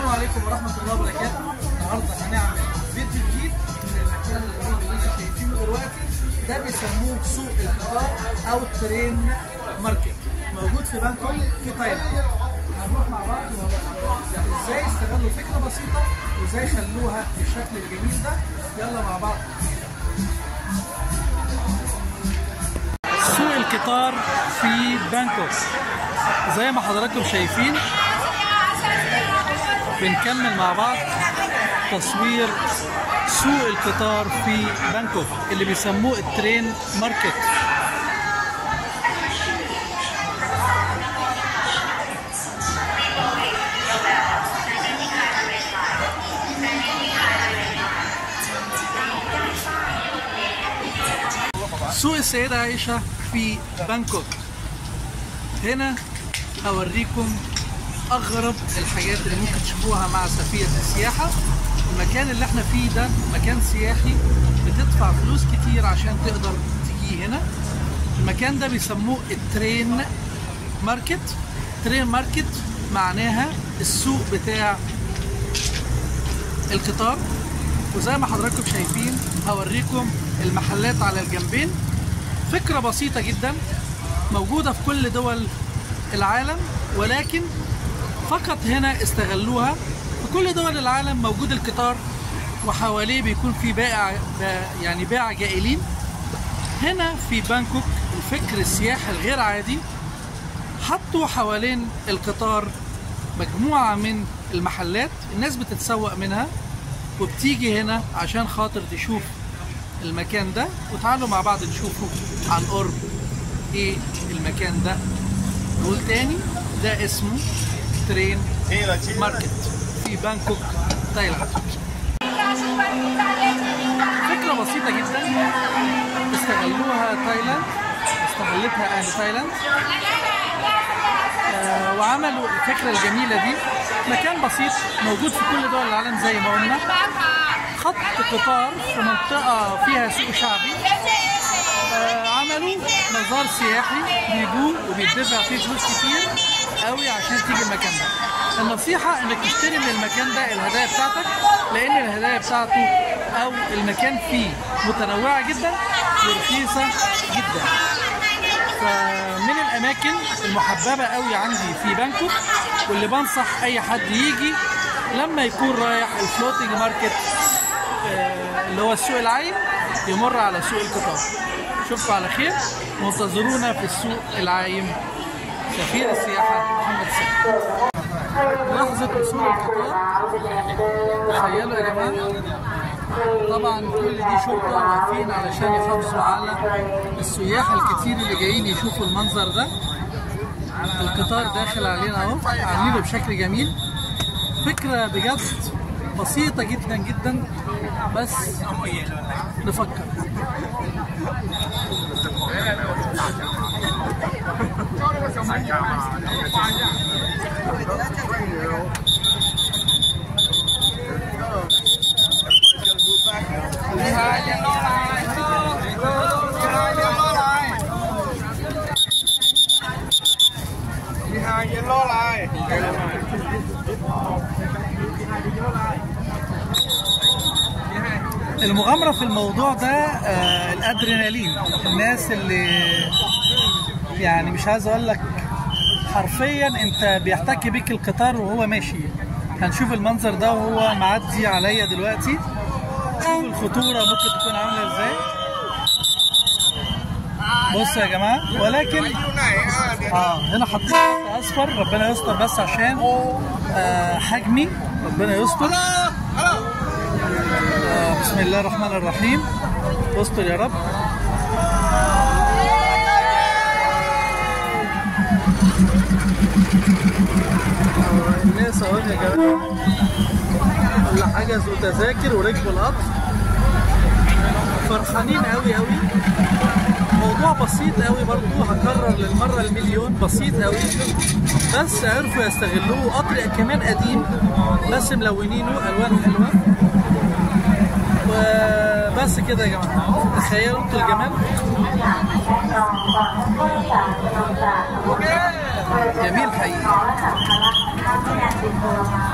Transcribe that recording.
عليكم ورحمة الله وبركاته النهاردة هنعمل فيديو جديد من المكان الجميل اللي انتم شايفينه دلوقتي ده بيسموه سوق القطار أو ترين ماركت موجود في بانكوك في تايلاند هنروح مع بعض ونوريكم ازاي استغلوا فكرة بسيطة وازاي خلوها بالشكل الجميل ده يلا مع بعض سوق القطار في بانكوك زي ما حضراتكم شايفين بنكمل مع بعض تصوير سوق القطار في بانكوك اللي بيسموه الترين ماركت سوق السيدة عائشة في بانكوك هنا هوريكم أغرب الحاجات اللي ممكن تشوفوها مع سفينة السياحة المكان اللي احنا فيه ده مكان سياحي بتدفع فلوس كتير عشان تقدر تجي هنا المكان ده بيسموه الترين ماركت ترين ماركت معناها السوق بتاع القطار وزي ما حضراتكم شايفين هوريكم المحلات على الجنبين فكرة بسيطة جدا موجودة في كل دول العالم ولكن فقط هنا استغلوها في كل دول العالم موجود القطار وحواليه بيكون في بائع يعني بائع جائلين هنا في بانكوك الفكر السياحي الغير عادي حطوا حوالين القطار مجموعة من المحلات الناس بتتسوق منها وبتيجي هنا عشان خاطر تشوف المكان ده وتعالوا مع بعض نشوفه عن قرب ايه المكان ده نقول تاني ده اسمه ترين ماركت في بانكوك تايلاند فكرة بسيطة جدا استغلوها تايلاند استغلتها اهل تايلاند آه وعملوا الفكرة الجميلة دي مكان بسيط موجود في كل دول العالم زي ما قلنا خط قطار في منطقة فيها سوق شعبي آه عملوا مزار سياحي بيجوا وبيدفع فيه فلوس كتير قوي عشان تيجي المكان ده النصيحة انك تشتري من المكان ده الهدايا بتاعتك لان الهدايا بتاعته او المكان فيه متنوعة جدا ورخيصة جدا فمن الاماكن المحببة قوي عندي في بانكوك واللي بنصح اي حد يجي لما يكون رايح الفلوتنج ماركت اللي هو السوق العايم يمر على سوق القطار اشوفكم على خير وانتظرونا في السوق العايم سفير السياحة محمد سيد لحظة وصول القطار تخيلوا يا جماعة طبعا كل دي شرطة واقفين علشان يحافظوا على السياح الكتير اللي جايين يشوفوا المنظر ده القطار داخل علينا اهو عاملينه بشكل جميل فكرة بجد بسيطة جدا جدا بس نفكر المغامرة في الموضوع ده آه الأدرينالين الناس اللي يعني مش عايز أقول لك حرفيا أنت بيحتك بيك القطار وهو ماشي هنشوف المنظر ده وهو معدي عليا دلوقتي شوف الخطورة ممكن تكون عاملة ازاي بصوا يا جماعة ولكن اه هنا حاطين خط اصفر ربنا يستر بس عشان آه حجمي ربنا يستر آه بسم الله الرحمن الرحيم استر يا رب الناس اهو يا جماعه اللي حجزوا تذاكر وركبوا القطر فرحانين قوي قوي موضوع بسيط قوي برضو هكرر للمرة المليون بسيط قوي بس عرفوا يستغلوه قطر كمان قديم بس ملونينه الوان حلوة وبس كده يا جماعة تخيلوا انتوا الجمال جميل حقيقي